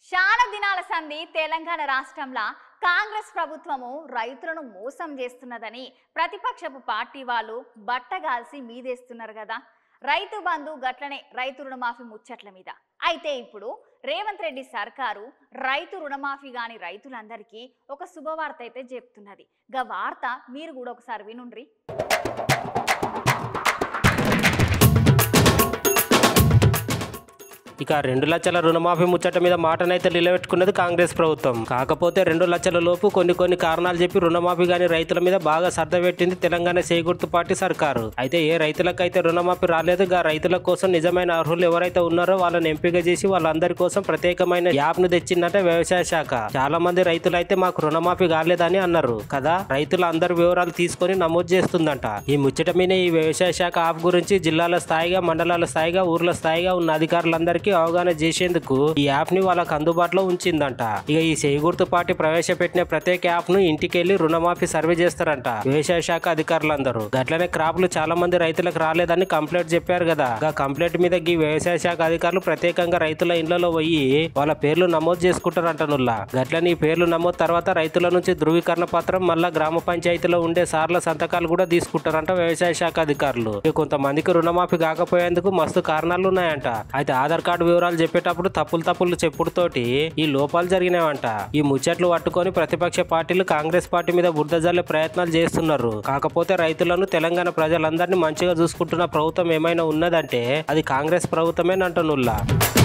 చాలా దినాల సంధి తెలంగాణ రాష్ట్రంలో కాంగ్రెస్ ప్రభుత్వము రైతులను మోసం చేస్తున్నదని ప్రతిపక్షపు పార్టీ వాళ్ళు బట్టగాల్సి మీదేస్తున్నారు కదా రైతు బంధు గట్లనే రైతు రుణమాఫీ ముచ్చట్ల మీద అయితే ఇప్పుడు రేవంత్ రెడ్డి సర్కారు రైతు రుణమాఫీ గాని రైతులందరికీ ఒక శుభవార్త అయితే చెప్తున్నది గా వార్త మీరు కూడా ఒకసారి వినుండ్రి ఇక రెండు లక్షల రుణమాఫీ ముచ్చట మీద మాటనైతే నిలబెట్టుకున్నది కాంగ్రెస్ ప్రభుత్వం కాకపోతే రెండు లక్షల లోపు కొన్ని కొన్ని కారణాలు చెప్పి రుణమాఫీ గాని రైతుల మీద బాగా సర్ద పెట్టింది తెలంగాణ చేకూర్తు పార్టీ సర్కారు అయితే ఏ రైతులకైతే రుణమాఫీ రాలేదు గా రైతుల కోసం నిజమైన అర్హులు ఎవరైతే ఉన్నారో వాళ్ళని ఎంపిక చేసి వాళ్ళందరి కోసం ప్రత్యేకమైన యాప్ ను తెచ్చిందంటే వ్యవసాయ శాఖ చాలా మంది రైతులు అయితే మాకు రుణమాఫీ కాలేదని అన్నారు కదా రైతుల అందరి వివరాలు తీసుకొని నమోదు చేస్తుందంట ఈ ముచ్చట మీద ఈ వ్యవసాయ శాఖ యాప్ గురించి జిల్లాల స్థాయిగా మండలాల స్థాయిగా ఊర్ల స్థాయిగా ఉన్న అధికారులందరికీ అవగాహన చేసేందుకు ఈ యాప్ ని వాళ్ళకి అందుబాటులో ఉంచిందంట ఇక ఈ చేగుర్తు పార్టీ ప్రవేశపెట్టిన ప్రత్యేక యాప్ ను ఇంటికెళ్లి రుణమాఫీ సర్వే చేస్తారంట వ్యవసాయ శాఖ అధికారులందరూ గట్లనే క్రాప్లు చాలా మంది రైతులకు రాలేదని కంప్లైంట్ చెప్పారు కదా ఆ కంప్లైంట్ మీద ఈ వ్యవసాయ శాఖ అధికారులు ప్రత్యేకంగా రైతుల ఇళ్లలో పోయి వాళ్ళ పేర్లు నమోదు చేసుకుంటారంట నుల్లా గట్లని ఈ పేర్లు నమోదు తర్వాత రైతుల నుంచి ధృవీకరణ పత్రం మళ్ళా గ్రామ పంచాయతీలో ఉండే సార్ల సంతకాలు కూడా తీసుకుంటారంట వ్యవసాయ శాఖ అధికారులు ఇక కొంతమందికి రుణమాఫీ కాకపోయేందుకు మస్తు కారణాలు ఉన్నాయంట అయితే ఆధార్ కార్డు వివరాలు చెప్పేటప్పుడు తప్పులు తప్పులు చెప్పుడుతోటి ఈ లోపాలు జరిగినాయంట ఈ ముచ్చట్లు పట్టుకొని ప్రతిపక్ష పార్టీలు కాంగ్రెస్ పార్టీ మీద బురద జల్లే ప్రయత్నాలు చేస్తున్నారు కాకపోతే రైతులను తెలంగాణ ప్రజలందరినీ మంచిగా చూసుకుంటున్న ప్రభుత్వం ఏమైనా ఉన్నదంటే అది కాంగ్రెస్ ప్రభుత్వమేనంటున్నుల్లా